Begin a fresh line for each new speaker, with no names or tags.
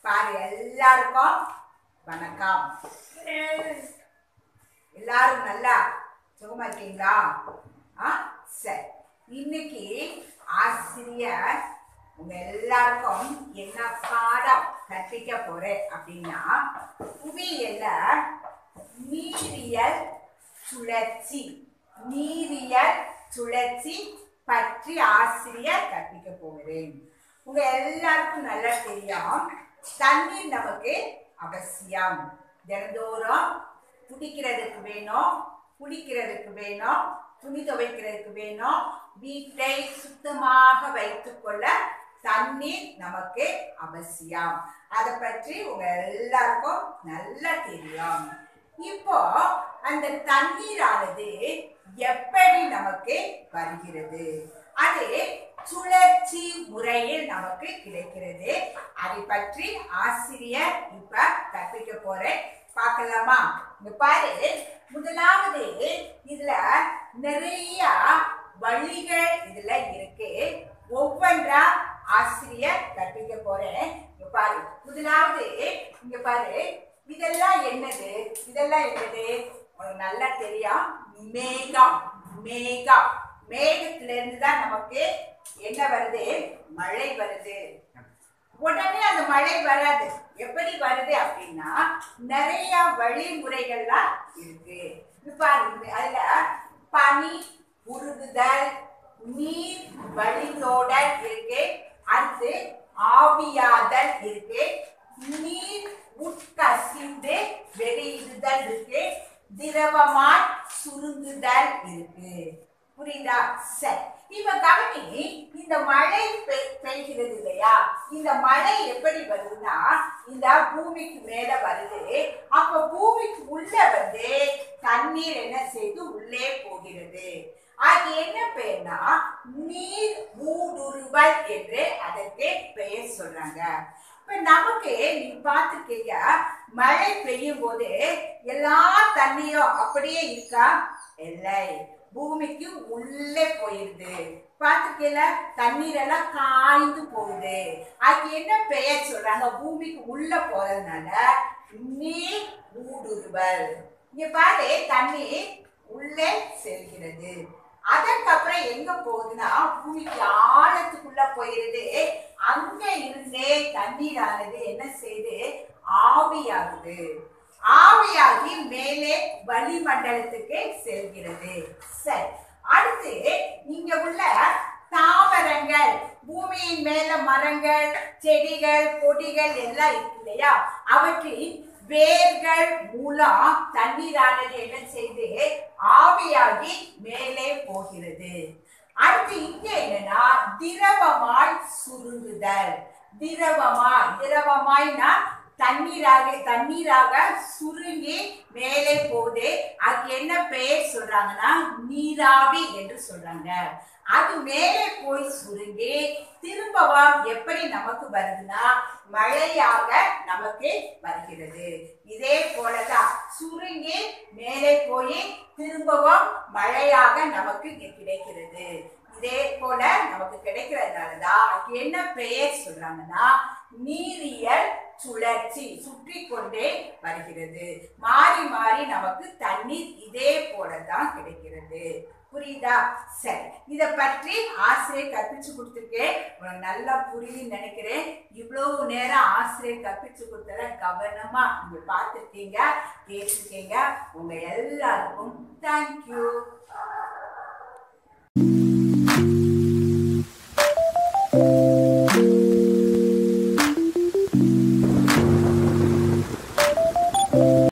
பாரு எல்லாருக்கும் வணக்கம் எல்லாரும் நல்லா சுகமா இருக்கீங்களா ஆ சரி இன்னைக்கு ஆசிரியர் உங்க எல்லாருக்கும் என்ன பாடம் கற்பிக்க போறேன் அப்படின்னா புவியியல்ல நீரியல் சுழற்சி நீரியல் சுழற்சி பற்றி ஆசிரியர் கற்பிக்க போகிறேன் உங்க எல்லாருக்கும் நல்லா தெரியும் தண்ணீர் நமக்கு அவசியம் தினந்தோறும் குடிக்கிறதுக்கு வேணும் குடிக்கிறதுக்கு வேணும் துணி துவைக்கிறதுக்கு வேணும் வீட்டை சுத்தமாக வைத்துக்கொள்ள தண்ணீர் நமக்கு அவசியம் அதை பற்றி உங்க எல்லாருக்கும் நல்லா தெரியும் இப்போ அந்த தண்ணீரானது எப்படி நமக்கு வருகிறது அது சுழற்சி முறையில் நமக்கு கிடைக்கிறது அதை பற்றி ஆசிரியர் இப்ப கற்பிக்க போறேன் பார்க்கலாமா இங்க பாரு முதலாவது இதுல நிறைய வழிகள் இதுல இருக்கு ஒவ்வொன்றா ஆசிரியர் கற்பிக்க போறேன் இங்க பாரு முதலாவது இங்க பாரு இதெல்லாம் என்னது இதெல்லாம் என்னது உனக்கு நல்லா தெரியும் மேகம் மேகம் மேகத்துல இருந்து தான் நமக்கு என்ன வருது மழை வருது உடனே அந்த மழை வராது எப்படி வருது அப்படின்னா நிறைய வழிமுறைகள்லாம் இருக்கு இப்ப பாருங்க அதுல பனி உருகுதல் நீர் வழிந்தோடல் இருக்கு அடுத்து ஆவியாதல் இருக்கு நீர் உட்கசிந்து வெளியிடுதல் இருக்கு திரவமாய் சுருங்குதல் இருக்கு புரியுதா சரி இப்ப கவனி இந்த மழை பெய்- பெய்கிறது இல்லையா இந்த மழை எப்படி வருதுன்னா இந்த பூமிக்கு மேல வருது அப்ப பூமிக்கு உள்ள வந்து தண்ணீர் என்ன செய்து உள்ளே போகிறது அது என்ன பெயர்னா நீர் ஊடுருவல் என்று அதற்கு பெயர் சொல்றாங்க இப்ப நமக்கு நீ பார்த்துக்கீங்க மழை பெய்யும் போது எல்லா தண்ணியும் அப்படியே இருக்கா இல்லை பூமிக்கு உள்ளே போயிருது பார்த்துக்கல தண்ணீர் எல்லாம் காய்ந்து போகுது அதுக்கு என்ன பெயர் சொல்றாங்க பூமிக்கு உள்ள போறதுனால நீர் ஊடுருவல் இங்க பாரு தண்ணி உள்ளே செல்கிறது அதற்கப்புறம் எங்க போகுதுன்னா பூமிக்கு ஆழத்துக்குள்ள போயிருது அங்க இருந்தே தண்ணீரானது என்ன செய்து ஆவியாகுது ஆவியாகி மேலே வளிமண்டலத்துக்கு செல்கிறது சரி அடுத்து இங்க உள்ள தாவரங்கள் பூமியின் மேல மரங்கள் செடிகள் கொடிகள் எல்லாம் இருக்கு இல்லையா அவற்றின் வேர்கள் மூலம் தண்ணீரானது என்ன செய்து ஆவியாகி மேலே போகிறது அடுத்து இங்க என்னன்னா திரவமாய் சுருங்குதல் திரவமாய் திரவமாய்னா தண்ணீராக தண்ணீராக சுருங்கி மேலே போகுது அதுக்கு என்ன பெயர் சொல்றாங்கன்னா நீராவி என்று சொல்றாங்க அது மேலே போய் சுருங்கி திரும்பவும் எப்படி நமக்கு வருதுன்னா மழையாக நமக்கு வருகிறது இதே போலதான் சுருங்கி மேலே போய் திரும்பவும் மழையாக நமக்கு இங்க கிடைக்கிறது இதே போல நமக்கு கிடைக்கிறதுனாலதான் அதுக்கு என்ன பெயர் சொல்றாங்கன்னா நீரியல் சுழற்சி சுற்றி கொண்டே வருகிறது மாறி மாறி நமக்கு தண்ணீர் இதே போலதான் கிடைக்கிறது புரியுதா சரி இத பற்றி ஆசிரியர் கற்பிச்சு கொடுத்துருக்கேன் உனக்கு நல்லா புரியுதுன்னு நினைக்கிறேன் இவ்வளவு நேரம் ஆசிரியர் கற்பிச்சு கொடுத்தத கவனமா நீங்க பார்த்துருக்கீங்க கேட்டிருக்கீங்க உங்க எல்லாருக்கும் தேங்க்யூ